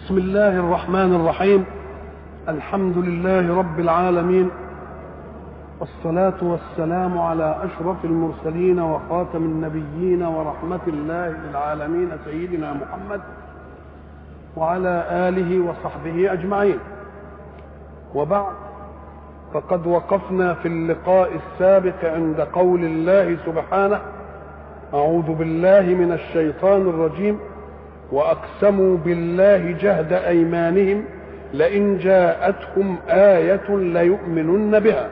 بسم الله الرحمن الرحيم الحمد لله رب العالمين والصلاة والسلام على أشرف المرسلين وخاتم النبيين ورحمة الله للعالمين سيدنا محمد وعلى آله وصحبه أجمعين وبعد فقد وقفنا في اللقاء السابق عند قول الله سبحانه أعوذ بالله من الشيطان الرجيم واقسموا بالله جهد ايمانهم لئن جاءتهم ايه ليؤمنن بها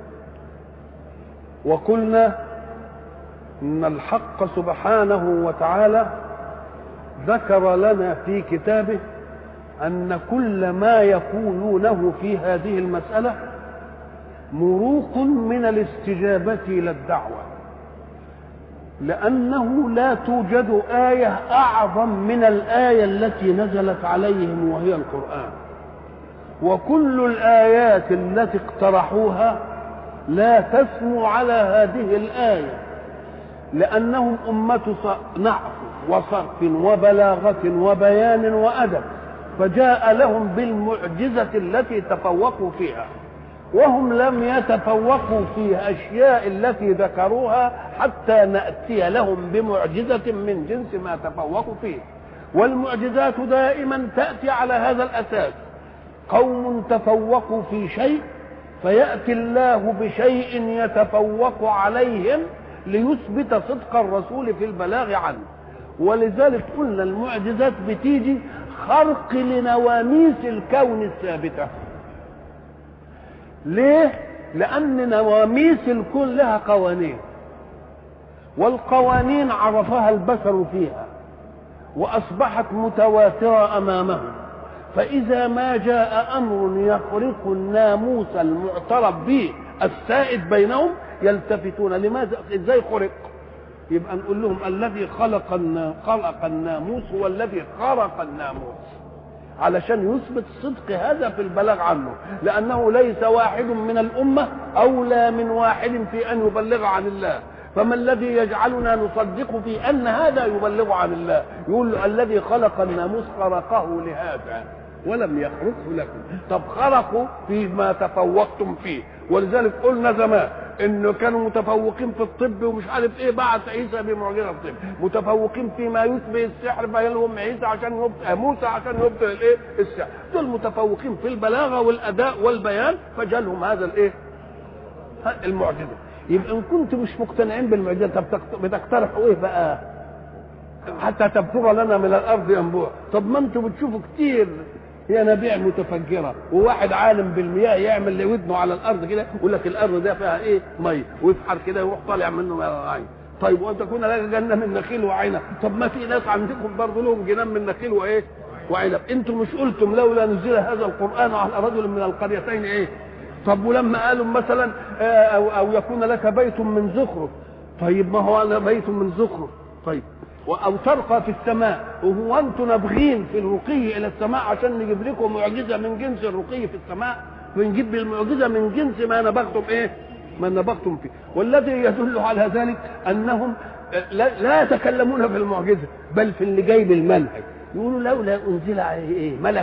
وقلنا ان الحق سبحانه وتعالى ذكر لنا في كتابه ان كل ما يقولونه في هذه المساله مروق من الاستجابه الى الدعوه لأنه لا توجد آية أعظم من الآية التي نزلت عليهم وهي القرآن وكل الآيات التي اقترحوها لا تسمو على هذه الآية لأنهم أمة نعف وصرف وبلاغة وبيان وأدب فجاء لهم بالمعجزة التي تفوقوا فيها وهم لم يتفوقوا في أشياء التي ذكروها حتى نأتي لهم بمعجزة من جنس ما تفوقوا فيه والمعجزات دائما تأتي على هذا الأساس قوم تفوقوا في شيء فيأتي الله بشيء يتفوق عليهم ليثبت صدق الرسول في البلاغ عنه ولذلك قلنا المعجزات بتيجي خرق لنواميس الكون الثابته ليه لان نواميس الكون لها قوانين والقوانين عرفها البشر فيها واصبحت متواتره امامهم فاذا ما جاء امر يخرق الناموس المعترف به السائد بينهم يلتفتون لماذا ازاي خرق يبقى نقول لهم الذي خلق خلق الناموس هو الذي خرق الناموس علشان يثبت صدق هذا في البلاغ عنه لأنه ليس واحد من الأمة أولى من واحد في أن يبلغ عن الله فما الذي يجعلنا نصدق في أن هذا يبلغ عن الله يقول الذي خلق الناموس خرقه لهذا ولم يخرقه لكم طب خرقوا فيما تفوقتم فيه ولذلك قلنا زمان انه كانوا متفوقين في الطب ومش عارف ايه بعث عيسى بمعجزه الطب متفوقين فيما يشبه السحر فيلهم عيسى عشان يبطل موسى عشان يبطل الايه السحر دول متفوقين في البلاغه والاداء والبيان فجالهم هذا الايه المعجزه يبقى ان كنتم مش مقتنعين بالمعجزه طب بتقترحوا ايه بقى حتى تبتغى لنا من الارض ينبوع طب ما انتم بتشوفوا كتير ينابيع متفجرة وواحد عالم بالمياه يعمل ودنه على الأرض كده يقول لك الأرض ده فيها إيه مية ويفحر كده يروح طالع منه عين طيب وأن تكون لك جنة من نخيل وعنب طب ما في ناس عندكم برضه لهم جنان من نخيل وإيه وعنب أنتم مش قلتم لولا نزل هذا القرآن على رجل من القريتين إيه طب ولما قالوا مثلا أو, أو يكون لك بيت من زخرف طيب ما هو أنا بيت من زخرف طيب او ترقى في السماء وهو انتم نابغين في الرقي الى السماء عشان نجيب لكم معجزه من جنس الرقي في السماء ونجيب المعجزه من جنس ما نبغتم ايه؟ ما نبغتم فيه والذي يدل على ذلك انهم لا, لا يتكلمون في المعجزه بل في اللي جاي بالمنهج يقولوا لولا انزل عليه ايه؟ ملك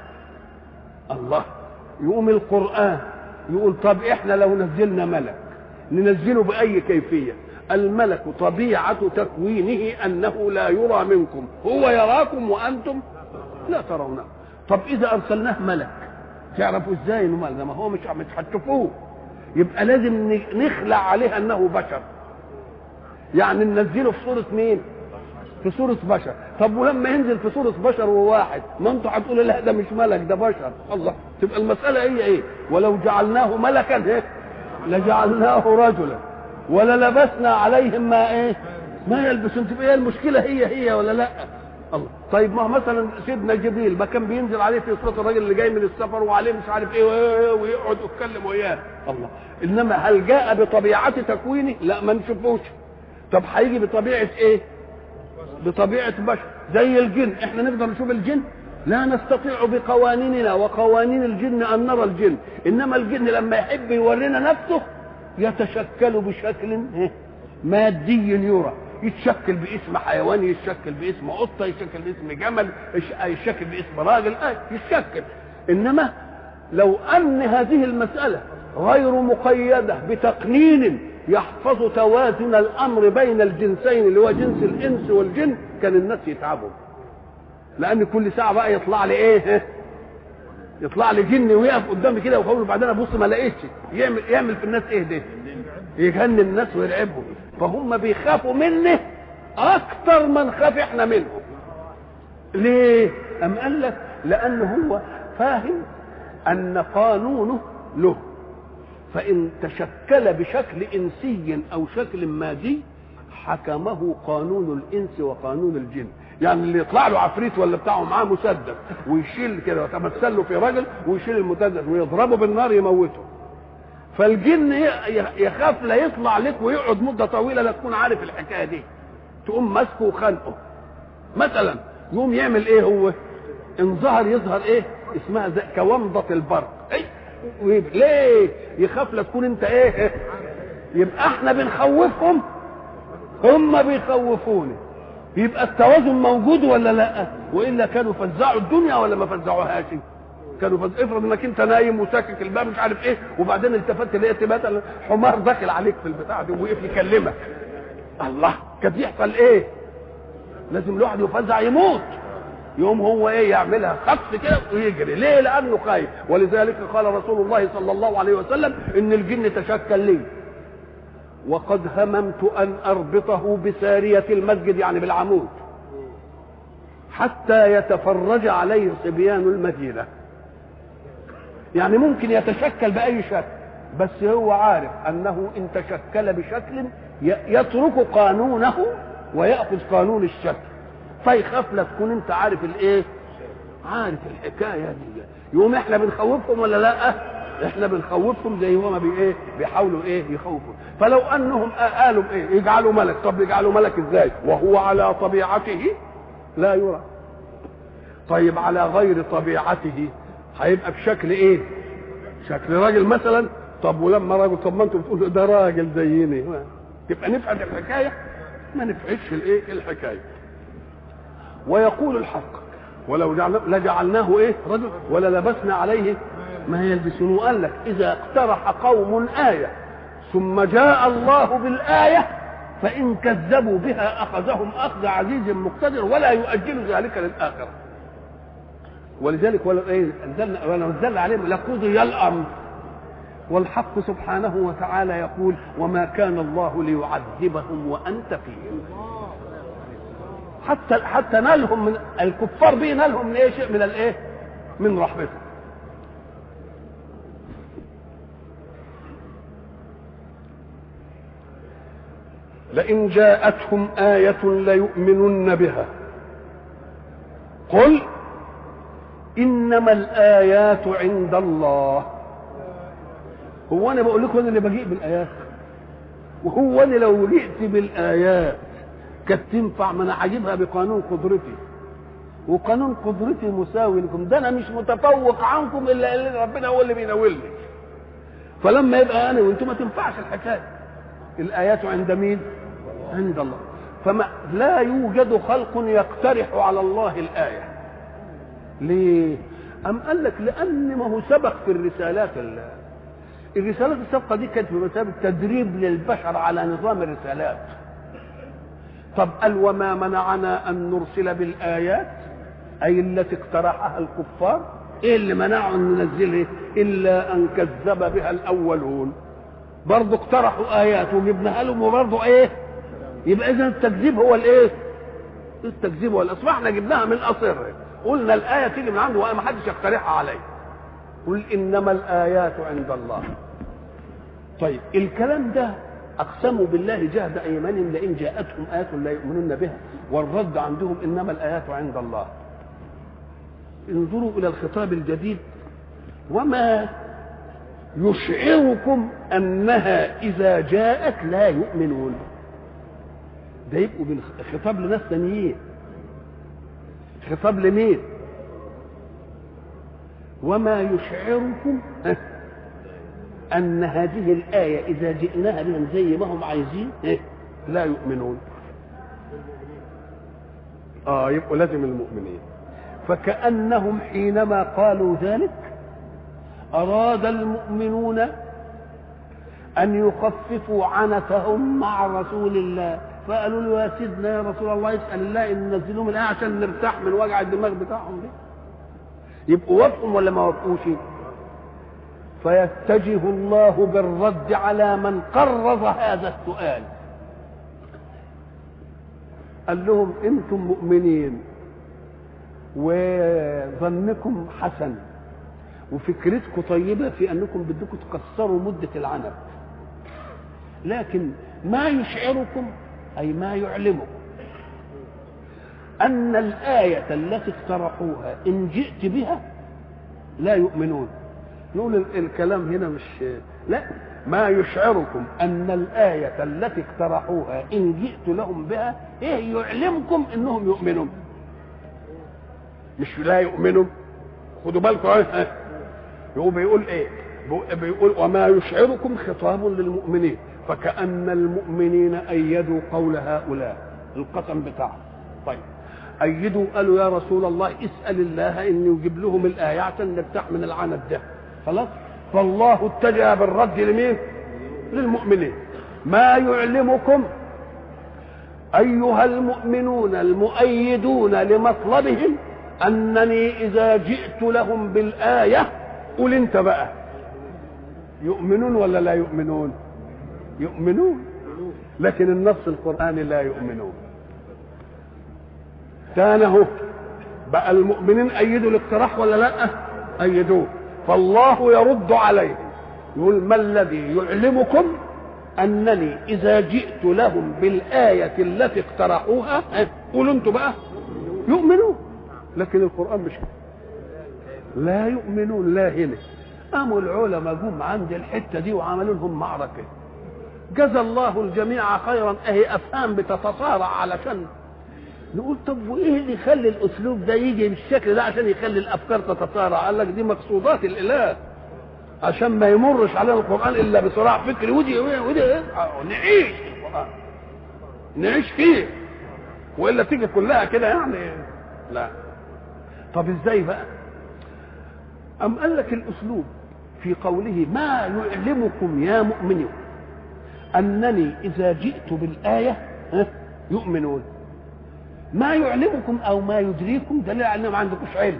الله يقوم القران يقول طب احنا لو نزلنا ملك ننزله باي كيفيه الملك طبيعة تكوينه أنه لا يرى منكم هو يراكم وأنتم لا ترونه طب إذا أرسلناه ملك تعرفوا إزاي إنه ملك ما هو مش مش هتشوفوه يبقى لازم نخلع عليه أنه بشر يعني ننزله في صورة مين؟ في صورة بشر طب ولما ينزل في صورة بشر وواحد ما انتوا هتقولوا لا ده مش ملك ده بشر الله تبقى المسألة هي ايه ولو جعلناه ملكا ايه لجعلناه رجلا ولا لبسنا عليهم ما ايه ما يلبسون تبقى ايه المشكله هي هي ولا لا الله طيب ما مثلا سيدنا جبريل ما كان بينزل عليه في صوره الراجل اللي جاي من السفر وعليه مش عارف ايه ويقعد يتكلم وياه الله انما هل جاء بطبيعه تكوينه لا ما نشوفوش طب هيجي بطبيعه ايه بطبيعه بشر زي الجن احنا نقدر نشوف الجن لا نستطيع بقوانيننا وقوانين الجن ان نرى الجن انما الجن لما يحب يورينا نفسه يتشكل بشكل مادي يرى يتشكل باسم حيوان يتشكل باسم قطه يتشكل باسم جمل يتشكل باسم راجل آه يتشكل انما لو ان هذه المساله غير مقيده بتقنين يحفظ توازن الامر بين الجنسين اللي هو جنس الانس والجن كان الناس يتعبوا لان كل ساعه بقى يطلع لي ايه يطلع لي جن ويقف قدامي كده ويقول بعدين ابص ما لقيتش يعمل يعمل في الناس ايه ده يجنن الناس ويرعبهم فهم بيخافوا منه اكتر ما نخاف احنا منه ليه ام قال لك لان هو فاهم ان قانونه له فان تشكل بشكل انسي او شكل مادي حكمه قانون الانس وقانون الجن يعني اللي يطلع له عفريت ولا بتاعه معاه مسدس ويشيل كده يتمثل له في رجل ويشيل المسدس ويضربه بالنار يموته فالجن يخاف لا يطلع لك ويقعد مده طويله لا تكون عارف الحكايه دي تقوم ماسكه وخانقه مثلا يقوم يعمل ايه هو ان ظهر يظهر ايه اسمها زي كومضة البرق ايه ليه يخاف لا تكون انت ايه يبقى احنا بنخوفهم هم بيخوفوني يبقى التوازن موجود ولا لا والا كانوا فزعوا الدنيا ولا ما فزعوهاش كانوا فز... افرض انك انت نايم وساكك الباب مش عارف ايه وبعدين التفت لقيت مثلا حمار داخل عليك في البتاع دي ووقف يكلمك الله كان يحصل ايه لازم الواحد يفزع يموت يوم هو ايه يعملها خطف كده ويجري ليه لانه خايف ولذلك قال رسول الله صلى الله عليه وسلم ان الجن تشكل لي وقد هممت ان اربطه بساريه المسجد يعني بالعمود حتى يتفرج عليه صبيان المدينه يعني ممكن يتشكل باي شكل بس هو عارف انه ان تشكل بشكل يترك قانونه وياخذ قانون الشكل فيخاف لا تكون انت عارف الايه عارف الحكايه دي يقوم احنا بنخوفهم ولا لا احنا بنخوفهم زي هما بي ايه بيحاولوا ايه يخوفوا فلو انهم قالوا ايه يجعلوا ملك طب يجعلوا ملك ازاي وهو على طبيعته لا يرى طيب على غير طبيعته هيبقى بشكل ايه شكل راجل مثلا طب ولما راجل طب ما انتوا بتقولوا ده راجل زيني تبقى نفعل الحكايه ما نفعلش الايه الحكايه ويقول الحق ولو لجعلناه ايه رجل ولا لبسنا عليه ما يلبسون قال لك اذا اقترح قوم ايه ثم جاء الله بالايه فان كذبوا بها اخذهم اخذ عزيز مقتدر ولا يؤجل ذلك للاخره ولذلك ولو ايه انزلنا ولا نزلنا عليهم لقضي الامر والحق سبحانه وتعالى يقول وما كان الله ليعذبهم وانت فيهم حتى حتى نالهم من الكفار به نالهم من ايه شيء من الايه من رحمته لئن جاءتهم آية ليؤمنن بها قل إنما الآيات عند الله هو أنا بقول لكم أنا اللي بجيء بالآيات وهو أنا لو جئت بالآيات كانت تنفع ما أنا هجيبها بقانون قدرتي وقانون قدرتي مساوي لكم ده أنا مش متفوق عنكم إلا اللي ربنا هو اللي بيناولني فلما يبقى أنا وأنتم ما تنفعش الحكاية الآيات عند مين؟ عند الله فما لا يوجد خلق يقترح على الله الآية ليه؟ أم قال لك لأن ما هو سبق في الرسالات الرسالات السابقة دي كانت بمثابة تدريب للبشر على نظام الرسالات طب قال وما منعنا أن نرسل بالآيات أي التي اقترحها الكفار إيه اللي منعوا أن ننزلها إلا أن كذب بها الأولون برضه اقترحوا آيات وجبناها لهم وبرضه إيه يبقى إذا التكذيب هو الإيه التكذيب هو الأصل احنا جبناها من أصره قلنا الآية تيجي من عنده وما حدش يقترحها عليه قل إنما الآيات عند الله طيب الكلام ده أقسموا بالله جهد أيمانهم لئن جاءتهم آية لا يؤمنون بها والرد عندهم إنما الآيات عند الله انظروا إلى الخطاب الجديد وما يشعركم أنها إذا جاءت لا يؤمنون ده يبقوا خطاب لناس ثانيين خطاب لمين وما يشعركم أن هذه الآية إذا جئناها بهم زي ما هم عايزين لا يؤمنون اه يبقوا لازم المؤمنين فكأنهم حينما قالوا ذلك أراد المؤمنون أن يخففوا عنتهم مع رسول الله فقالوا له يا سيدنا يا رسول الله اسأل الله أن ينزلوا من الآية عشان نرتاح من وجع الدماغ بتاعهم ده يبقوا وافقوا ولا ما وافقوش فيتجه الله بالرد على من قرض هذا السؤال قال لهم انتم مؤمنين وظنكم حسن وفكرتكم طيبة في أنكم بدكم تكسروا مدة العنب لكن ما يشعركم أي ما يعلمكم أن الآية التي اقترحوها إن جئت بها لا يؤمنون نقول الكلام هنا مش لا ما يشعركم أن الآية التي اقترحوها إن جئت لهم بها إيه يعلمكم إنهم يؤمنون مش لا يؤمنوا خدوا بالكم ها هو بيقول ايه بيقول وما يشعركم خطاب للمؤمنين فكأن المؤمنين أيدوا قول هؤلاء القسم بتاعهم طيب أيدوا قالوا يا رسول الله اسأل الله أن يجيب لهم الآية عشان نرتاح من العنب ده خلاص فالله اتجه بالرد لمين للمؤمنين ما يعلمكم أيها المؤمنون المؤيدون لمطلبهم أنني إذا جئت لهم بالآية قول أنت بقى يؤمنون ولا لا يؤمنون يؤمنون لكن النص القرآني لا يؤمنون تانه بقى المؤمنين أيدوا الاقتراح ولا لا أيدوه فالله يرد عليهم يقول ما الذي يعلمكم أنني إذا جئت لهم بالآية التي اقترحوها قولوا أنتم بقى يؤمنون لكن القرآن مش لا يؤمنون لا هنا قاموا العلماء جم عند الحتة دي وعملوا لهم معركة جزى الله الجميع خيرا اهي افهام بتتصارع علشان نقول طب وايه اللي يخلي الاسلوب ده يجي بالشكل ده عشان يخلي الافكار تتصارع قال لك دي مقصودات الاله عشان ما يمرش علينا القران الا بصراع فكري ودي ودي نعيش القران نعيش فيه والا تيجي كلها كده يعني لا طب ازاي بقى أم قال لك الأسلوب في قوله ما يعلمكم يا مؤمنون أنني إذا جئت بالآية يؤمنون ما يعلمكم أو ما يدريكم دليل على ما عندكوش علم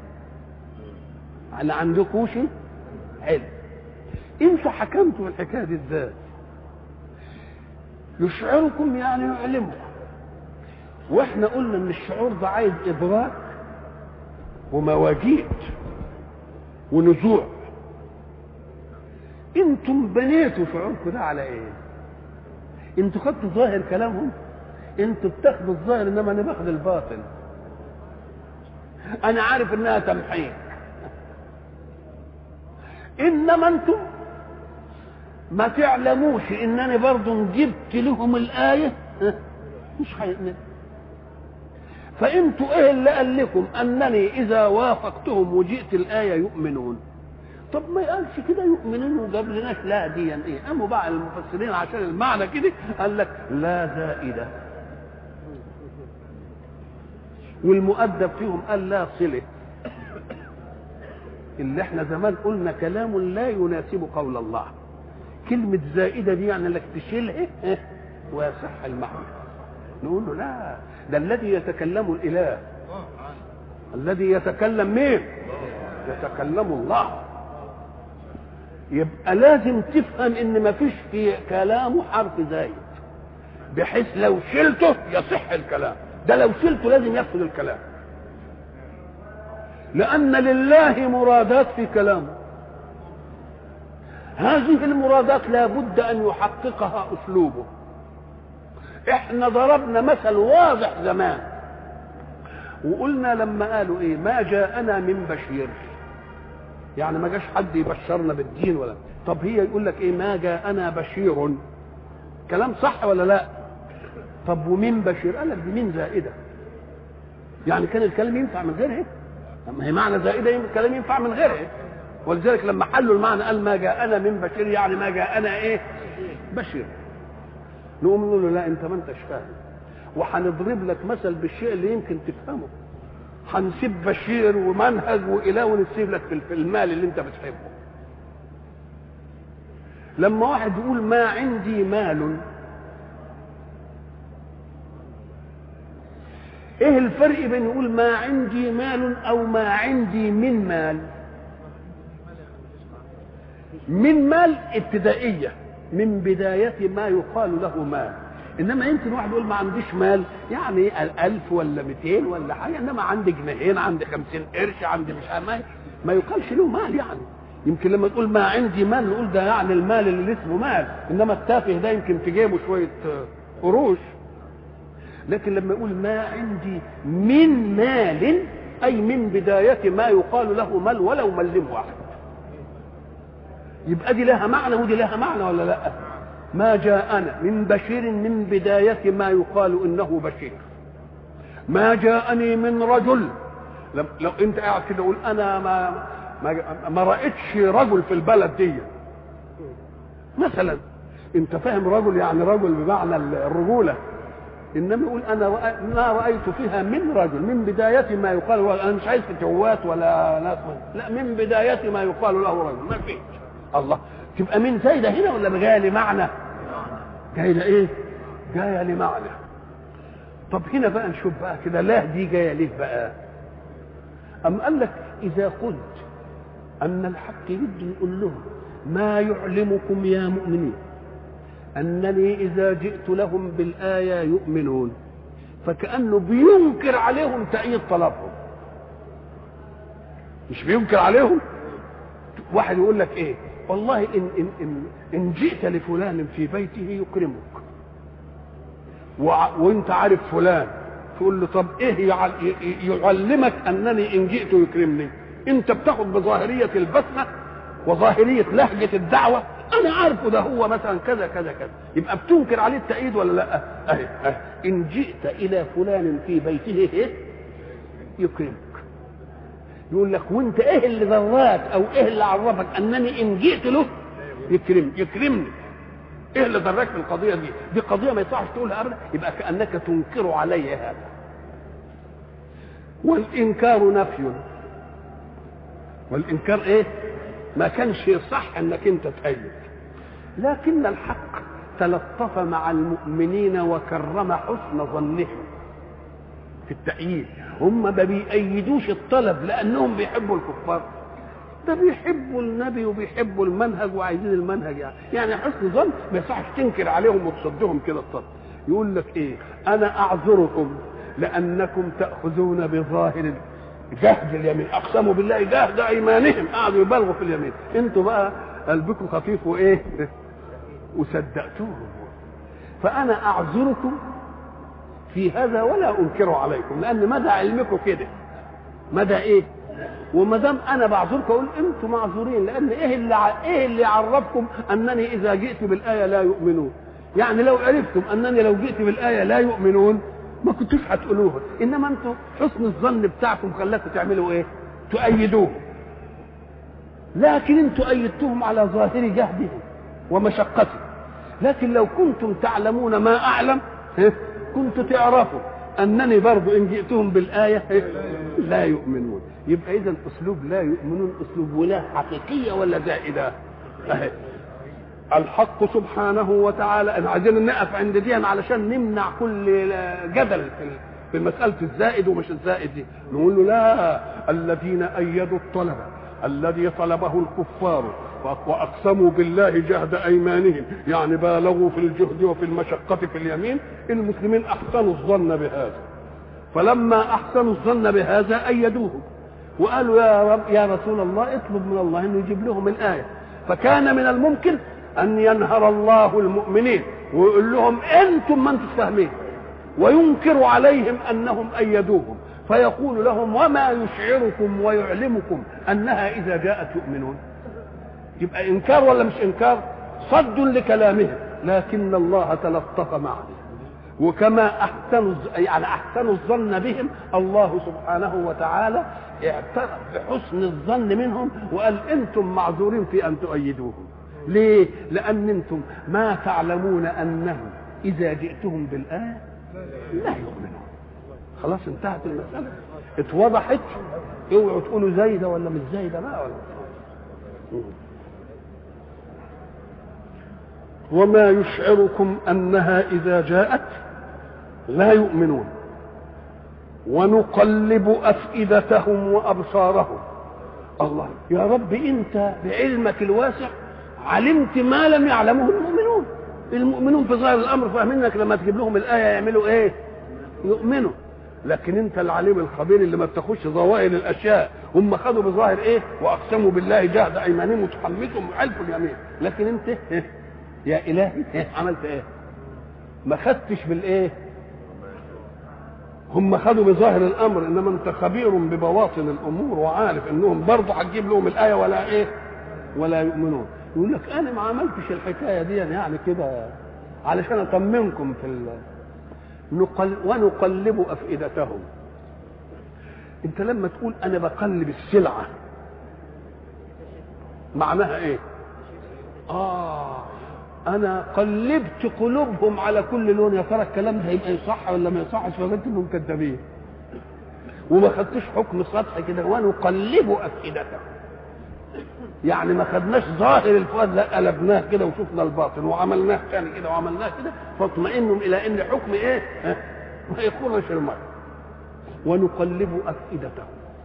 على عندكوش علم انتوا حكمتوا الحكايه دي ازاي يشعركم يعني يعلمكم واحنا قلنا ان الشعور ده عايز ادراك ومواجيد ونزوع انتم بنيتوا شعوركم ده على ايه انتوا خدتوا ظاهر كلامهم انتوا بتاخدوا الظاهر انما انا باخد الباطن انا عارف انها تمحيك انما انتم ما تعلموش انني برضو جبت لهم الايه مش هيؤمنوا فانتوا ايه اللي قال لكم انني اذا وافقتهم وجئت الايه يؤمنون طب ما يقالش كده يؤمنون وجاب لناش لا دي ايه قاموا بقى المفسرين عشان المعنى كده قال لك لا زائده والمؤدب فيهم قال لا صله اللي احنا زمان قلنا كلام لا يناسب قول الله كلمة زائدة دي يعني انك تشيلها ويصح المعنى نقول له لا ده الذي يتكلم الاله الذي يتكلم مين يتكلم الله يبقى لازم تفهم ان ما فيش في كلامه حرف زايد بحيث لو شلته يصح الكلام ده لو شلته لازم يفسد الكلام لان لله مرادات في كلامه هذه المرادات لا بد ان يحققها اسلوبه احنا ضربنا مثل واضح زمان وقلنا لما قالوا ايه ما جاءنا من بشير يعني ما جاش حد يبشرنا بالدين ولا طب هي يقول لك ايه ما جاءنا بشير كلام صح ولا لا طب ومين بشير قال لك دي مين زائده يعني كان الكلام ينفع من غيرها ما هي معنى زائده الكلام ينفع من غيرها ولذلك لما حلوا المعنى قال ما جاءنا من بشير يعني ما جاءنا ايه بشير نقوم نقول له لا انت ما انتش فاهم وهنضرب لك مثل بالشيء اللي يمكن تفهمه هنسيب بشير ومنهج وإله ونسيب لك في المال اللي انت بتحبه لما واحد يقول ما عندي مال ايه الفرق بين يقول ما عندي مال او ما عندي من مال من مال ابتدائيه من بدايه ما يقال له مال انما يمكن واحد يقول ما عنديش مال يعني ألف ولا 200 ولا حاجه انما عندي جنيهين عندي 50 قرش عندي مش ما, ما يقالش له مال يعني يمكن لما تقول ما عندي مال نقول ده يعني المال اللي اسمه مال انما التافه ده يمكن في جيبه شويه قروش لكن لما يقول ما عندي من مال اي من بدايه ما يقال له مال ولو ملم واحد يبقى دي لها معنى ودي لها معنى ولا لا ما جاءنا من بشير من بداية ما يقال إنه بشير ما جاءني من رجل لو, لو انت قاعد كده قول انا ما ما, ما رأيتش رجل في البلد دي مثلا انت فاهم رجل يعني رجل بمعنى الرجولة انما يقول انا ما رايت فيها من رجل من بدايه ما يقال انا مش عايز فتوات ولا ناس لا من بدايه ما يقال له رجل ما فيش الله تبقى من زايده هنا ولا جايه لمعنى جايه لايه جايه لمعنى طب هنا بقى نشوف بقى كده لا دي جايه ليه بقى أم قال لك إذا قلت أن الحق يريد يقول لهم ما يعلمكم يا مؤمنين أنني إذا جئت لهم بالآية يؤمنون فكأنه بينكر عليهم تأييد طلبهم مش بينكر عليهم واحد يقول لك ايه والله إن, إن, إن, إن جئت لفلان في بيته يكرمك وانت عارف فلان تقول له طب ايه يعلمك انني ان جئت يكرمني انت بتاخد بظاهريه البسمه وظاهريه لهجه الدعوه انا عارفه ده هو مثلا كذا كذا كذا يبقى بتنكر عليه التأييد ولا لا اهي اهي ان جئت الى فلان في بيته ايه يكرمك يقول لك وانت ايه اللي ذراك او ايه اللي عرفك انني ان جئت له يكرم يكرمني ايه اللي ذراك في القضيه دي دي قضيه ما يصحش تقولها ابدا يبقى كانك تنكر علي هذا والانكار نفي والانكار ايه ما كانش صح انك انت تأيد لكن الحق تلطف مع المؤمنين وكرم حسن ظنهم في التأييد هم ما بيأيدوش الطلب لأنهم بيحبوا الكفار ده بيحبوا النبي وبيحبوا المنهج وعايزين المنهج يعني يعني حسن ظن ما يصحش تنكر عليهم وتصدهم كده الطلب يقول لك ايه انا اعذركم لانكم تاخذون بظاهر جهد اليمين اقسموا بالله جهد ايمانهم قعدوا يبالغوا في اليمين انتوا بقى قلبكم خفيف وايه وصدقتوهم فانا اعذركم في هذا ولا انكر عليكم لان مدى علمكم كده مدى ايه وما دام انا بعذركم اقول انتم معذورين لان ايه اللي ع... ايه اللي عرفكم انني اذا جئت بالايه لا يؤمنون يعني لو عرفتم انني لو جئت بالايه لا يؤمنون ما كنتوش هتقولوها انما انتم حسن الظن بتاعكم خلاكم تعملوا ايه تؤيدوه لكن انتم ايدتهم على ظاهر جهدهم ومشقتهم لكن لو كنتم تعلمون ما اعلم كنتم تعرفوا انني برضو ان جئتهم بالايه لا يؤمنون يبقى اذا اسلوب لا يؤمنون اسلوب ولا حقيقيه ولا زائده أهي. الحق سبحانه وتعالى احنا عايزين نقف عند دي علشان نمنع كل جدل في مساله الزائد ومش الزائد دي نقول له لا الذين ايدوا الطلب الذي طلبه الكفار واقسموا بالله جهد ايمانهم يعني بالغوا في الجهد وفي المشقه في اليمين المسلمين احسنوا الظن بهذا فلما احسنوا الظن بهذا ايدوه وقالوا يا رب يا رسول الله اطلب من الله انه يجيب لهم الايه فكان من الممكن ان ينهر الله المؤمنين ويقول لهم انتم ما انتم فاهمين وينكر عليهم انهم ايدوهم فيقول لهم وما يشعركم ويعلمكم انها اذا جاءت يؤمنون يبقى انكار ولا مش انكار صد لكلامهم لكن الله تلطف معهم وكما احسنوا يعني احسنوا الظن بهم الله سبحانه وتعالى اعترف بحسن الظن منهم وقال انتم معذورين في ان تؤيدوهم ليه؟ لأن أنتم ما تعلمون أنه إذا جئتهم بالآية لا يؤمنون خلاص انتهت المسألة اتوضحت اوعوا تقولوا زايدة ولا مش زايدة بقى ولا وما يشعركم أنها إذا جاءت لا يؤمنون ونقلب أفئدتهم وأبصارهم الله يا رب أنت بعلمك الواسع علمت ما لم يعلمه المؤمنون المؤمنون في ظاهر الأمر فاهمين انك لما تجيب لهم الآية يعملوا إيه يؤمنوا لكن انت العليم الخبير اللي ما بتاخدش ظواهر الاشياء هم خدوا بظاهر ايه واقسموا بالله جهد ايمانهم وتحمسهم حلف اليمين لكن انت يا الهي عملت ايه ما خدتش بالايه هم خدوا بظاهر الامر انما انت خبير ببواطن الامور وعارف انهم برضه هتجيب لهم الايه ولا ايه ولا يؤمنون يقول لك انا ما عملتش الحكايه دي يعني كده علشان اطمنكم في ال... نقل ونقلب افئدتهم انت لما تقول انا بقلب السلعه معناها ايه اه انا قلبت قلوبهم على كل لون يا ترى الكلام ده يبقى يصح ولا ما يصحش فقلت انهم كذابين وما خدتش حكم سطحي كده ونقلب افئدتهم يعني ما خدناش ظاهر الفؤاد لا قلبناه كده وشفنا الباطن وعملناه تاني كده وعملناه كده فاطمئنوا الى ان حكم ايه ما يكونش المرء ونقلب افئدتهم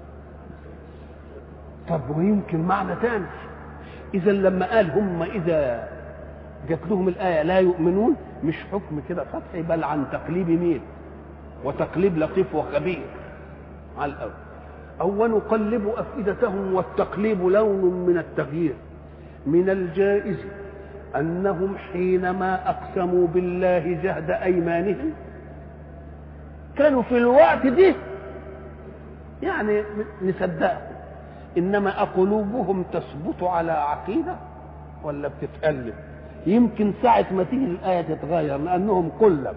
طب ويمكن معنى تاني اذا لما قال هم اذا جات لهم الايه لا يؤمنون مش حكم كده سطحي بل عن تقليب مين وتقليب لطيف وخبير على الاول أو ونقلب أفئدتهم والتقليب لون من التغيير من الجائز أنهم حينما أقسموا بالله جهد أيمانهم كانوا في الوقت دي يعني نصدقهم إنما أقلوبهم تثبت على عقيدة ولا بتتقلب يمكن ساعة ما تيجي الآية تتغير لأنهم قلب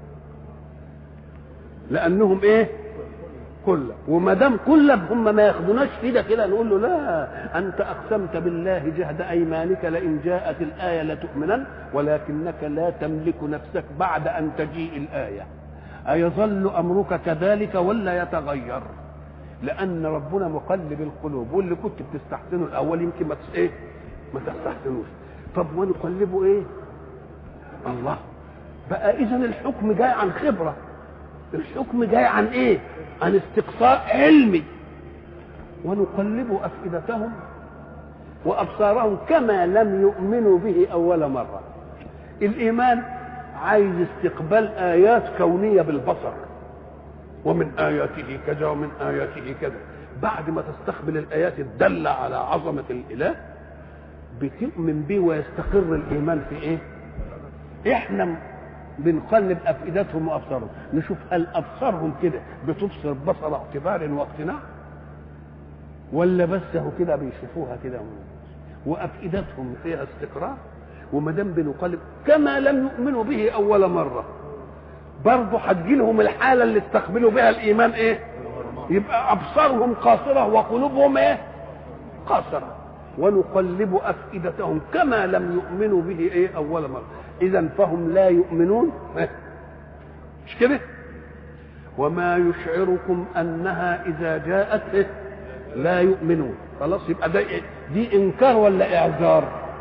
لأنهم إيه؟ كلب وما دام كلب هم ما ياخدوناش في ده كده نقول له لا انت اقسمت بالله جهد ايمانك لئن جاءت الايه لتؤمنن ولكنك لا تملك نفسك بعد ان تجيء الايه ايظل امرك كذلك ولا يتغير لان ربنا مقلب القلوب واللي كنت بتستحسنه الاول يمكن ما ايه ما تستحسنوش طب ونقلبه ايه الله بقى اذا الحكم جاي عن خبره الحكم جاي عن ايه عن استقصاء علمي ونقلب افئدتهم وابصارهم كما لم يؤمنوا به اول مره الايمان عايز استقبال ايات كونيه بالبصر ومن اياته كذا ومن اياته كذا بعد ما تستقبل الايات الداله على عظمه الاله بتؤمن به ويستقر الايمان في ايه احنا بنقلب افئدتهم وابصارهم نشوف هل ابصارهم كده بتبصر بصر اعتبار واقتناع ولا بس هو كده بيشوفوها كده وافئدتهم فيها استقرار وما دام بنقلب كما لم يؤمنوا به اول مره برضه هتجي لهم الحاله اللي استقبلوا بها الايمان ايه يبقى ابصارهم قاصره وقلوبهم ايه قاصره ونقلب افئدتهم كما لم يؤمنوا به ايه اول مره اذا فهم لا يؤمنون مش كده وما يشعركم انها اذا جاءت لا يؤمنون خلاص يبقى ده دي انكار ولا اعذار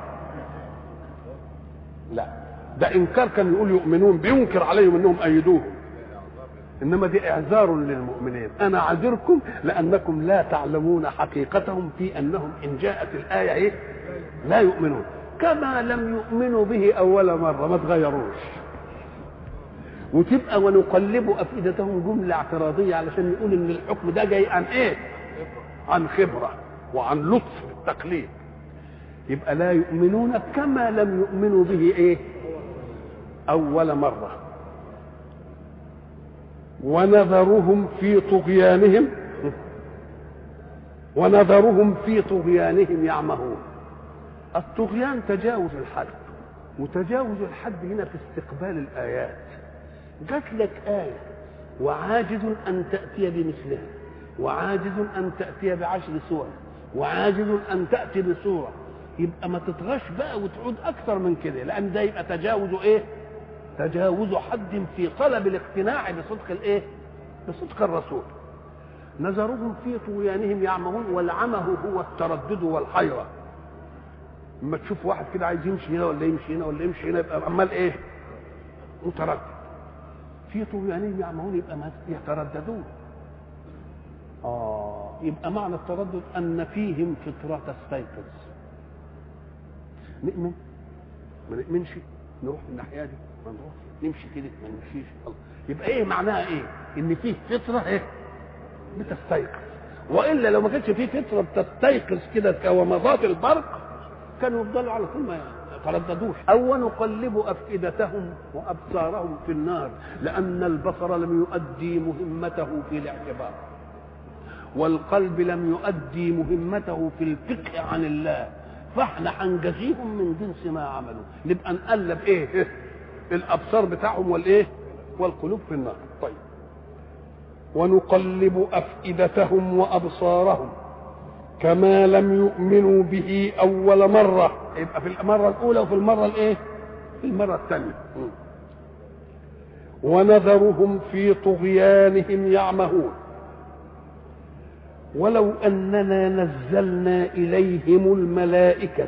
لا ده انكار كان يقول يؤمنون بينكر عليهم انهم ايدوهم انما دي اعذار للمؤمنين انا اعذركم لانكم لا تعلمون حقيقتهم في انهم ان جاءت الايه ايه لا يؤمنون كما لم يؤمنوا به اول مره ما تغيروش وتبقى ونقلب افئدتهم جمله اعتراضيه علشان يقول ان الحكم ده جاي عن ايه عن خبره وعن لطف التقليد يبقى لا يؤمنون كما لم يؤمنوا به ايه اول مره ونذرهم في طغيانهم ونذرهم في طغيانهم يعمهون الطغيان تجاوز الحد وتجاوز الحد هنا في استقبال الآيات جات لك آية وعاجز أن تأتي بمثلها وعاجز أن تأتي بعشر سور وعاجز أن تأتي بسورة يبقى ما تطغاش بقى وتعود أكثر من كده لأن ده يبقى تجاوز إيه؟ تجاوز حد في طلب الاقتناع بصدق الايه بصدق الرسول نظرهم في طغيانهم يعمهون والعمه هو التردد والحيره اما تشوف واحد كده عايز يمشي هنا ولا يمشي هنا ولا يمشي هنا يبقى عمال ايه متردد في طغيانهم يعمهون يبقى ما يترددون اه يبقى معنى التردد ان فيهم فطره تستيقظ نؤمن ما نؤمنش نروح من الناحيه دي ما نروح نمشي كده ما نمشيش الله يبقى ايه معناها ايه ان فيه فطره ايه بتستيقظ والا لو ما كانش فيه فطره بتستيقظ كده كومضات البرق كانوا يفضلوا على طول ما يترددوش او نقلب افئدتهم وابصارهم في النار لان البصر لم يؤدي مهمته في الاعتبار والقلب لم يؤدي مهمته في الفقه عن الله فاحنا هنجزيهم من جنس ما عملوا نبقى نقلب ايه الابصار بتاعهم والايه والقلوب في النار طيب ونقلب افئدتهم وابصارهم كما لم يؤمنوا به اول مره يبقى في المره الاولى وفي المره الايه في المره الثانيه ونذرهم في طغيانهم يعمهون ولو اننا نزلنا اليهم الملائكه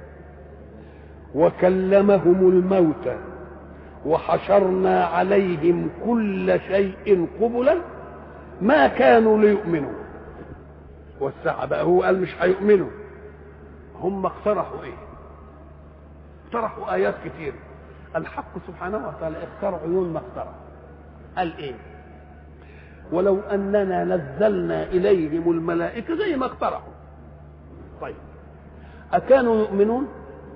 وكلمهم الموتى وحشرنا عليهم كل شيء قبلا ما كانوا ليؤمنوا والساعة بقى هو قال مش هيؤمنوا هم اقترحوا ايه اقترحوا ايات كتير الحق سبحانه وتعالى اختار عيون ما اخترع قال ايه ولو اننا نزلنا اليهم الملائكه زي ما اقترحوا طيب اكانوا يؤمنون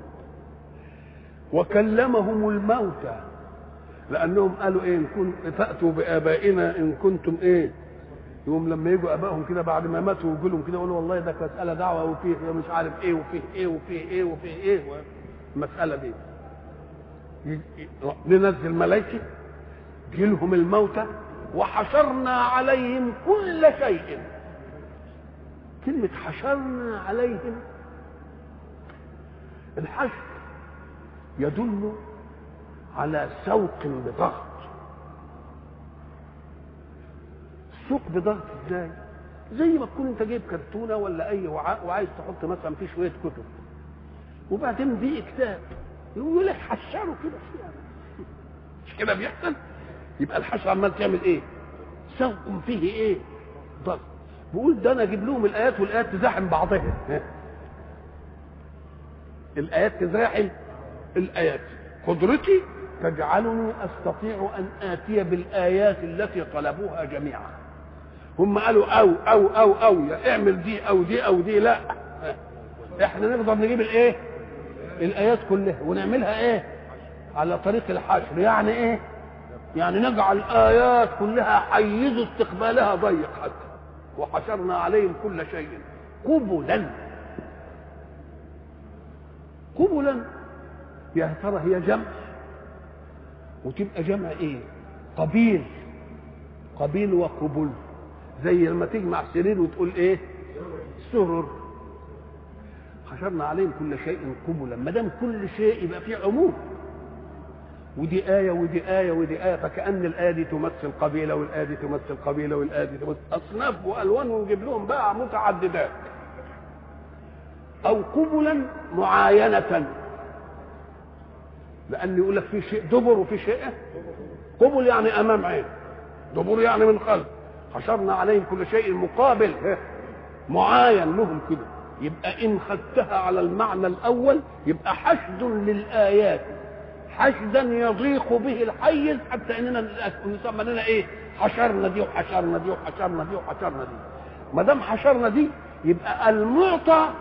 وكلمهم الموتى لانهم قالوا ايه ان كنت فاتوا بابائنا ان كنتم ايه يوم لما يجوا ابائهم كده بعد ما ماتوا ويقول لهم كده يقولوا والله ده مساله دعوه وفيه مش عارف ايه وفيه ايه وفيه ايه وفيه ايه المساله دي ننزل ملائكه جيلهم الموتى وحشرنا عليهم كل شيء كلمة حشرنا عليهم الحشر يدل على سوق بضغط سوق بضغط ازاي زي ما تكون انت جايب كرتونه ولا اي وعاء وعايز تحط مثلا فيه شويه كتب وبعدين دي كتاب يقول لك حشره كده فيها مش كده بيحصل يبقى الحشر عمال تعمل ايه سوق فيه ايه ضغط بقول ده انا اجيب لهم الايات والايات تزاحم بعضها الايات تزاحم الايات قدرتي تجعلني استطيع ان اتي بالايات التي طلبوها جميعا هم قالوا او او او او يا اعمل دي او دي او دي لا احنا نقدر نجيب الايه الايات كلها ونعملها ايه على طريق الحشر يعني ايه يعني نجعل الايات كلها حيز استقبالها ضيق حتى وحشرنا عليهم كل شيء قبلا قبلا يا ترى هي جمع وتبقى جمع ايه قبيل قبيل وقبل زي لما تجمع سرير وتقول ايه سرر حشرنا عليهم كل شيء قبلا ما دام كل شيء يبقى فيه عموم ودي آية ودي آية ودي آية فكأن الآية دي تمثل قبيلة والآية دي تمثل قبيلة والآية دي تمثل أصناف وألوان ونجيب لهم بقى متعددات أو قبلا معاينة لأن يقول لك في شيء دبر وفي شيء قبل يعني أمام عين دبر يعني من خلف حشرنا عليهم كل شيء مقابل معاين لهم كده يبقى إن خدتها على المعنى الأول يبقى حشد للآيات حشدا يضيق به الحيز حتى اننا يسمى لنا ايه حشرنا دي وحشرنا دي وحشرنا دي وحشرنا دي ما دام حشرنا دي يبقى المعطى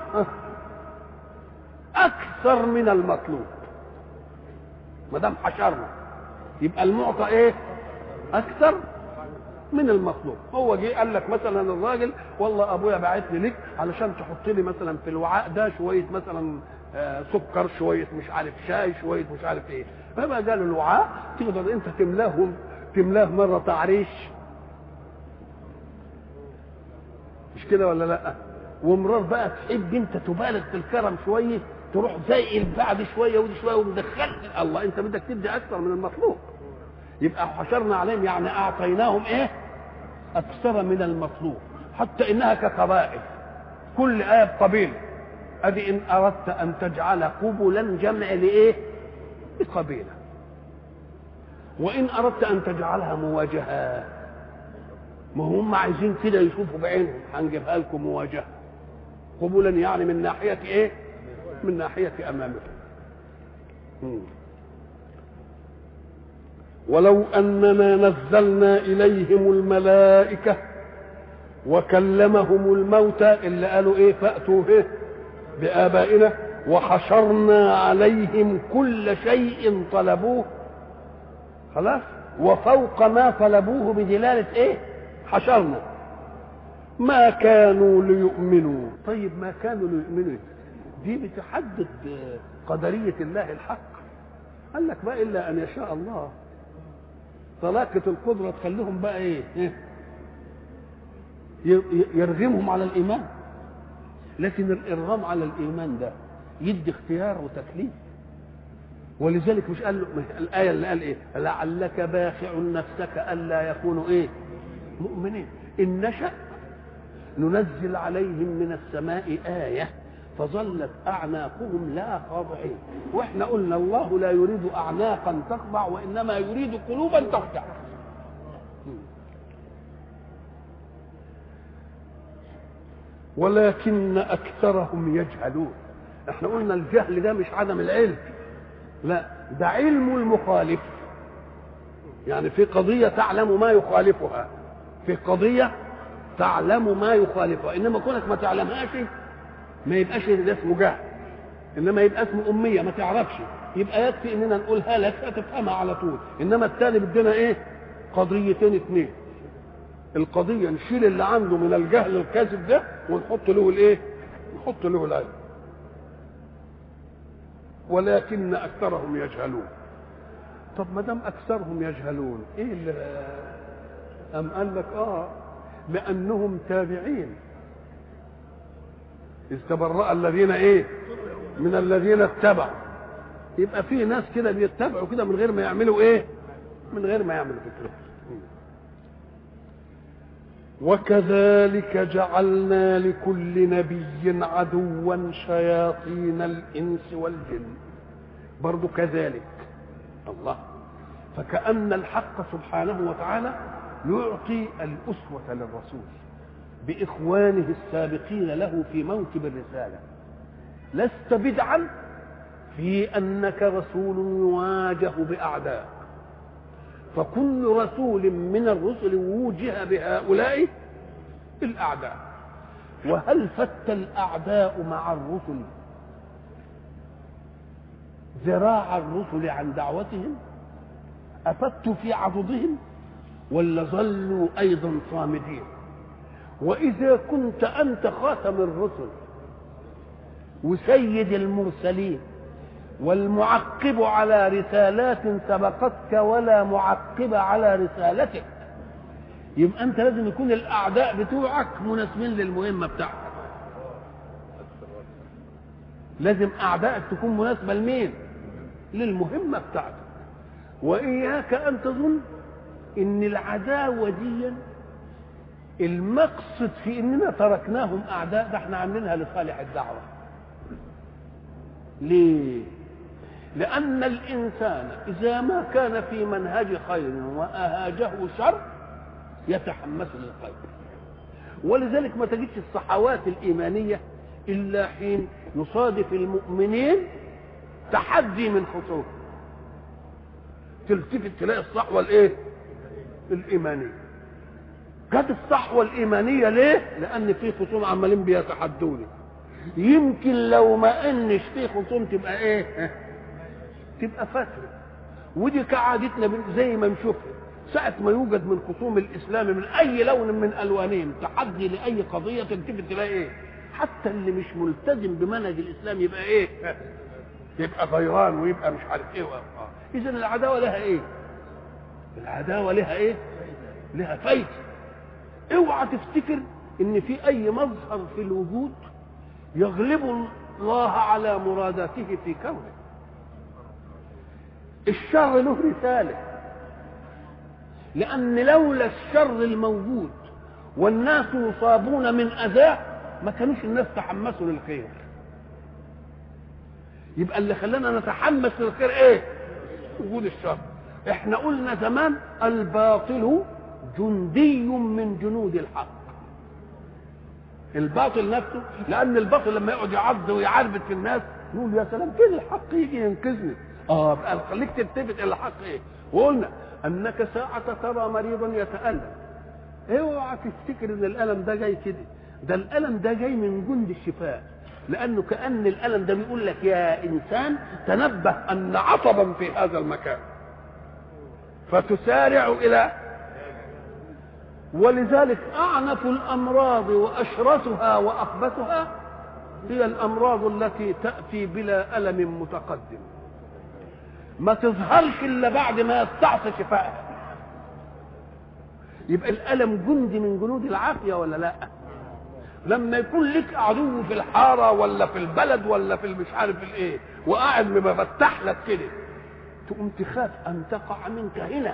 اكثر من المطلوب ما دام حشرنا يبقى المعطى ايه اكثر من المطلوب هو جه قال لك مثلا الراجل والله ابويا باعتني لك علشان تحط لي مثلا في الوعاء ده شويه مثلا آه سكر شويه مش عارف شاي شويه مش عارف ايه فما قال الوعاء تقدر انت تملاه تملاه مره تعريش مش كده ولا لا ومرار بقى تحب انت تبالغ في الكرم شويه تروح زي بعد شويه ودي شويه ومدخل الله انت بدك تدي اكثر من المطلوب يبقى حشرنا عليهم يعني اعطيناهم ايه اكثر من المطلوب حتى انها كقبائل كل ايه بقبيله ادي ان اردت ان تجعل قبلا جمع لايه لقبيله وان اردت ان تجعلها مواجهات ما هم عايزين كده يشوفوا بعينهم هنجيبها لكم مواجهه قبولا يعني من ناحيه ايه من ناحيه امامكم ولو اننا نزلنا اليهم الملائكه وكلمهم الموتى اللي قالوا ايه فاتوا ايه بابائنا وحشرنا عليهم كل شيء طلبوه خلاص وفوق ما طلبوه بدلاله ايه حشرنا ما كانوا ليؤمنوا طيب ما كانوا ليؤمنوا دي بتحدد قدرية الله الحق قال لك بقى إلا أن يشاء الله طلاقة القدرة تخليهم بقى إيه يرغمهم على الإيمان لكن الإرغام على الإيمان ده يدي اختيار وتكليف ولذلك مش قال له الآية اللي قال إيه لعلك باخع نفسك ألا يكونوا إيه مؤمنين إن نشأ ننزل عليهم من السماء آية فظلت أعناقهم لا خاضعين وإحنا قلنا الله لا يريد أعناقا تخضع وإنما يريد قلوبا تخشع ولكن أكثرهم يجهلون احنا قلنا الجهل ده مش عدم العلم لا ده علم المخالف يعني في قضية تعلم ما يخالفها في قضية تعلم ما يخالفها إنما كونك ما تعلمهاش ما يبقاش ده اسمه جهل إنما يبقى اسمه أمية ما تعرفش يبقى يكفي إننا نقولها لك هتفهمها على طول إنما الثاني بدنا إيه قضيتين اثنين القضية نشيل اللي عنده من الجهل الكاذب ده ونحط له الايه؟ نحط له العلم. ولكن أكثرهم يجهلون. طب ما دام أكثرهم يجهلون إيه اللي أم قال لك آه لأنهم تابعين إذ تبرأ الذين إيه؟ من الذين اتبعوا. يبقى في ناس كده بيتبعوا كده من غير ما يعملوا إيه؟ من غير ما يعملوا فكرة. وكذلك جعلنا لكل نبي عدوا شياطين الانس والجن برضو كذلك الله فكأن الحق سبحانه وتعالى يعطي الأسوة للرسول بإخوانه السابقين له في موكب الرسالة لست بدعا في أنك رسول يواجه بأعداء فكل رسول من الرسل ووجه بهؤلاء الأعداء وهل فت الأعداء مع الرسل ذراع الرسل عن دعوتهم أفتوا في عضدهم ولا ظلوا أيضا صامدين وإذا كنت أنت خاتم الرسل وسيد المرسلين والمعقب على رسالات سبقتك ولا معقب على رسالتك يبقى انت لازم يكون الاعداء بتوعك مناسبين للمهمه بتاعتك لازم اعدائك تكون مناسبه لمين للمهمه بتاعتك واياك ان تظن ان العداوه دي المقصد في اننا تركناهم اعداء ده احنا عاملينها لصالح الدعوه ليه لأن الإنسان إذا ما كان في منهج خير وأهاجه شر يتحمس للخير ولذلك ما تجدش الصحوات الإيمانية إلا حين يصادف المؤمنين تحدي من خصوم تلتفت تلاقي الصحوة الإيه؟ الإيمانية جت الصحوة الإيمانية ليه؟ لأن في خصوم عمالين بيتحدوني يمكن لو ما انش في خصوم تبقى ايه تبقى فترة ودي كعادتنا زي ما نشوفها ساعة ما يوجد من خصوم الإسلام من أي لون من ألوانهم تحدي لأي قضية تلتفت تلاقي إيه؟ حتى اللي مش ملتزم بمنهج الإسلام يبقى إيه؟ يبقى غيران ويبقى مش عارف إيه آه. إذا العداوة لها إيه؟ العداوة لها إيه؟ لها فايدة اوعى تفتكر ان في اي مظهر في الوجود يغلب الله على مراداته في كونه الشر له رساله لان لولا الشر الموجود والناس يصابون من اذاه ما كانوش الناس تحمسوا للخير يبقى اللي خلانا نتحمس للخير ايه وجود الشر احنا قلنا زمان الباطل جندي من جنود الحق الباطل نفسه لان الباطل لما يقعد يعض ويعربد في الناس يقول يا سلام كده الحق يجي ينقذني اه بقى خليك تلتفت الى الحق ايه وقلنا انك ساعة ترى مريضا يتألم اوعى تفتكر ان الالم ده جاي كده ده الالم ده جاي من جند الشفاء لانه كان الالم ده بيقول لك يا انسان تنبه ان عصبا في هذا المكان فتسارع الى ولذلك اعنف الامراض واشرسها واخبثها هي الامراض التي تاتي بلا الم متقدم ما تظهرش الا بعد ما يستعصي شفائها يبقى الالم جندي من جنود العافيه ولا لا لما يكون لك عدو في الحاره ولا في البلد ولا في مش عارف الايه وقاعد مفتح لك كده تقوم تخاف ان تقع منك هنا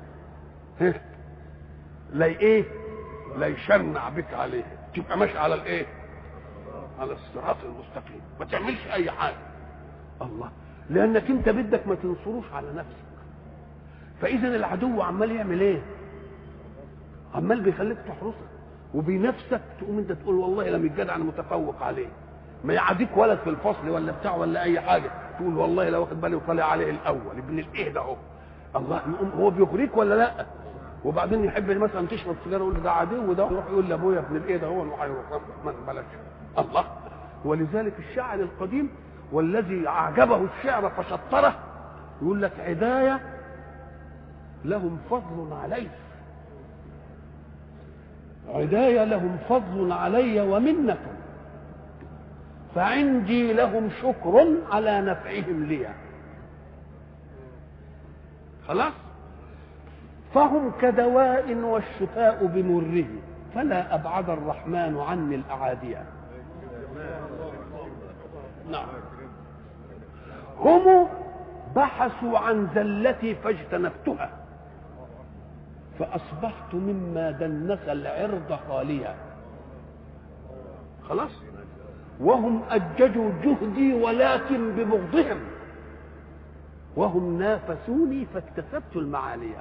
لا ايه لا يشنع بك عليه تبقى ماشي على الايه على الصراط المستقيم ما تعملش اي حاجه الله لانك انت بدك ما تنصروش على نفسك فاذا العدو عمال يعمل ايه عمال بيخليك تحرسك وبينافسك تقوم انت تقول والله لم الجدع انا متفوق عليه ما يعديك ولد في الفصل ولا بتاع ولا اي حاجه تقول والله لو واخد بالي وطالع عليه الاول ابن الايه ده اهو الله يقوم هو بيغريك ولا لا وبعدين يحب مثلا تشرب سيجاره يقول ده عدو وده يروح يقول لابويا ابن الايه ده هو وهيروح بلاش الله ولذلك الشاعر القديم والذي اعجبه الشعر فشطره يقول لك عدايه لهم فضل علي عداية لهم فضل علي ومنة فعندي لهم شكر على نفعهم لي خلاص فهم كدواء والشفاء بمره فلا أبعد الرحمن عني الأعادية نعم هم بحثوا عن زلتي فاجتنبتها فأصبحت مما دنس العرض خاليا خلاص وهم أججوا جهدي ولكن ببغضهم وهم نافسوني فاكتسبت المعالي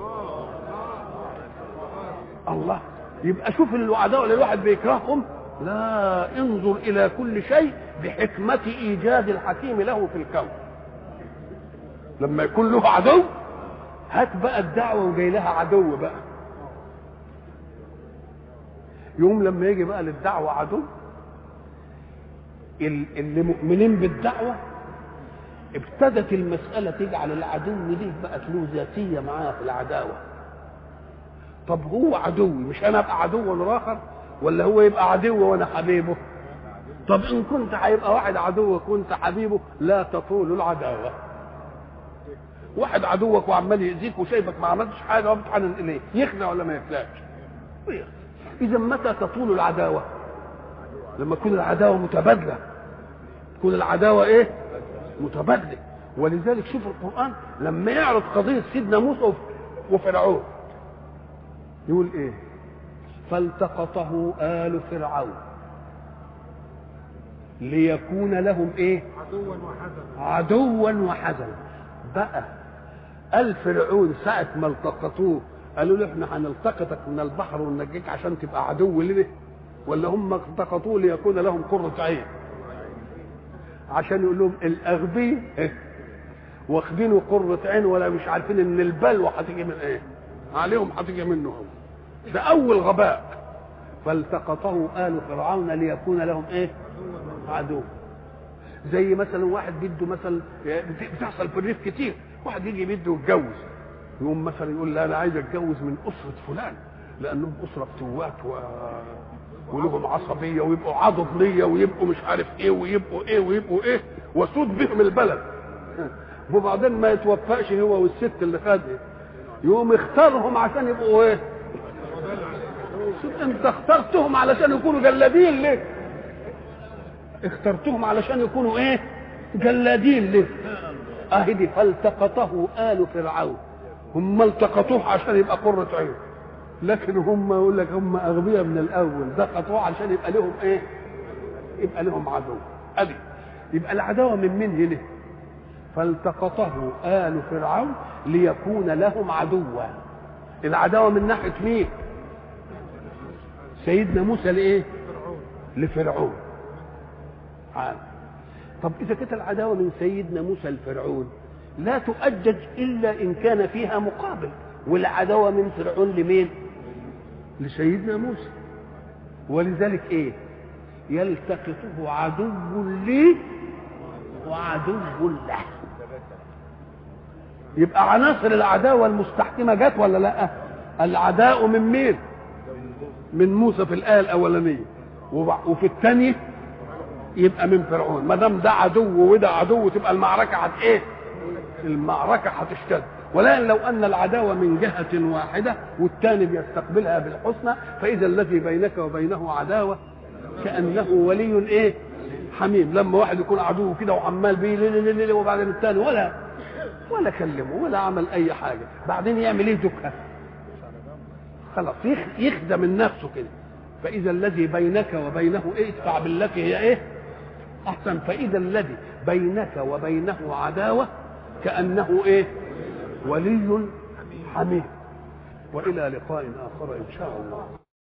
الله يبقى شوف العداء اللي الواحد بيكرههم لا انظر الى كل شيء بحكمة ايجاد الحكيم له في الكون لما يكون له عدو هات بقى الدعوة وجاي لها عدو بقى يوم لما يجي بقى للدعوة عدو اللي مؤمنين بالدعوة ابتدت المسألة تجعل العدو ليه بقت له ذاتية معاه في العداوة طب هو عدوي مش أنا أبقى عدو وأنا آخر ولا هو يبقى عدو وأنا حبيبه طب إن كنت هيبقى واحد عدو وكنت حبيبه لا تطول العداوة واحد عدوك وعمال يأذيك وشايفك ما عملتش حاجة وبتحنن إليه يخلع ولا ما يخلعش إذا متى تطول العداوة لما تكون العداوة متبادلة تكون العداوة إيه متبادلة ولذلك شوف القرآن لما يعرض قضية سيدنا موسى وفرعون يقول إيه فالتقطه آل فرعون ليكون لهم إيه عدوا وحزنا عدوا وحزنا بقى قال فرعون ساعة ما التقطوه قالوا له احنا هنلتقطك من البحر وننجيك عشان تبقى عدو لنا ولا هم التقطوه ليكون لهم قرة عين عشان يقول لهم الاغبياء إيه؟ واخدينه قرة عين ولا مش عارفين ان البلوى هتيجي من ايه عليهم هتيجي منه هو ده اول غباء فالتقطه آل فرعون ليكون لهم ايه عدو زي مثلا واحد بده مثلا بتحصل في الريف كتير واحد يجي بده يتجوز يقوم مثلا يقول لا انا عايز اتجوز من اسره فلان لانهم اسره فتوات و... ولهم عصبيه ويبقوا عضد ليا ويبقوا مش عارف ايه ويبقوا ايه ويبقوا ايه وسود بهم البلد وبعدين ما يتوفقش هو والست اللي خدها يقوم يختارهم عشان يبقوا ايه انت اخترتهم علشان يكونوا جلادين ليه اخترتهم علشان يكونوا ايه جلادين ليه اهدي فالتقطه آل فرعون هم التقطوه عشان يبقى قرة عين لكن هم يقول لك هم اغبياء من الاول لقطوه عشان يبقى لهم ايه يبقى لهم عدو ادي يبقى العداوه من مين هنا فالتقطه آل فرعون ليكون لهم عدوا العداوه من ناحيه مين سيدنا موسى لايه لفرعون عام. طب اذا كانت العداوه من سيدنا موسى لفرعون لا تؤجج الا ان كان فيها مقابل والعداوه من فرعون لمين لسيدنا موسى ولذلك ايه يلتقطه عدو لي وعدو له يبقى عناصر العداوة المستحكمة جت ولا لا العداء من مين من موسى في الآية الأولانية وفي الثانية يبقى من فرعون ما دام ده عدو وده عدو تبقى المعركة هت ايه المعركة هتشتد ولكن لو ان العداوه من جهه واحده والثاني بيستقبلها بالحسنى فاذا الذي بينك وبينه عداوه كانه ولي ايه حميم لما واحد يكون عدو كده وعمال بيه لي لي لي وبعدين الثاني ولا ولا كلمه ولا عمل اي حاجه بعدين يعمل ايه دكه خلاص يخدم من نفسه كده فاذا الذي بينك وبينه ايه ادفع بالتي هي ايه احسن فاذا الذي بينك وبينه عداوه كانه ايه ولي حميد والى لقاء اخر ان شاء الله